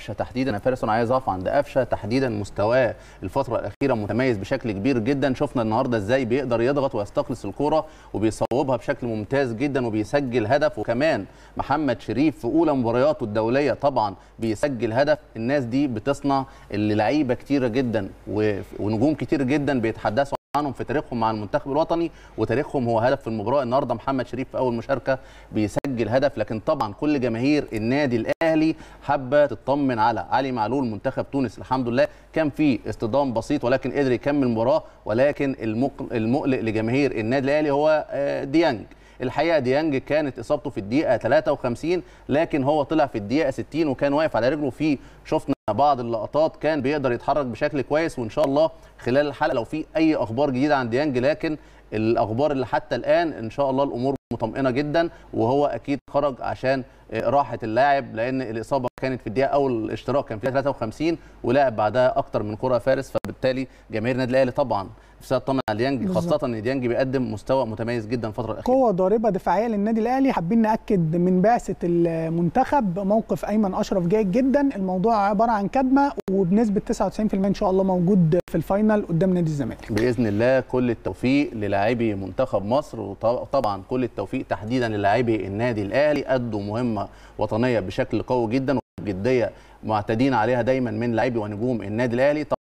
قفشه تحديدا انا فارس انا عايز اقف عند قفشه تحديدا مستواه الفتره الاخيره متميز بشكل كبير جدا شفنا النهارده ازاي بيقدر يضغط ويستخلص الكره وبيصوبها بشكل ممتاز جدا وبيسجل هدف وكمان محمد شريف في اولى مبارياته الدوليه طبعا بيسجل هدف الناس دي بتصنع اللي لعيبه كتيره جدا و- ونجوم كتير جدا بيتحدثوا عنهم في تاريخهم مع المنتخب الوطني وتاريخهم هو هدف في المباراه النهارده محمد شريف في اول مشاركه بيسجل هدف لكن طبعا كل جماهير النادي الاهلي حابه تطمن على علي معلول منتخب تونس الحمد لله كان في اصطدام بسيط ولكن قدر يكمل المباراه ولكن المق- المقلق لجماهير النادي الاهلي هو آه، ديانج الحقيقه ديانج كانت اصابته في الدقيقه 53 لكن هو طلع في الدقيقه 60 وكان واقف على رجله في شفنا بعض اللقطات كان بيقدر يتحرك بشكل كويس وان شاء الله خلال الحلقه لو في اي اخبار جديده عن ديانج لكن الاخبار اللي حتى الان ان شاء الله الامور مطمئنه جدا وهو اكيد خرج عشان آه، راحه اللاعب لان الاصابه كانت في الدقيقه اول الاشتراك كان فيها 53 ولعب بعدها اكتر من كره فارس فبالتالي جماهير النادي الاهلي طبعا نفسها تطمن على ديانج بالظبط. خاصه ان ديانج بيقدم مستوى متميز جدا الفتره الاخيره قوة ضاربة دفاعية للنادي الأهلي حابين نأكد من بعثة المنتخب موقف أيمن أشرف جيد جدا الموضوع عبارة عن كدمة وبنسبة 99% إن شاء الله موجود في الفاينل قدام نادي الزمالك باذن الله كل التوفيق للاعبي منتخب مصر وطبعا كل التوفيق تحديدا للاعبي النادي الاهلي ادوا مهمه وطنيه بشكل قوي جدا وبجديه معتادين عليها دايما من لاعبي ونجوم النادي الاهلي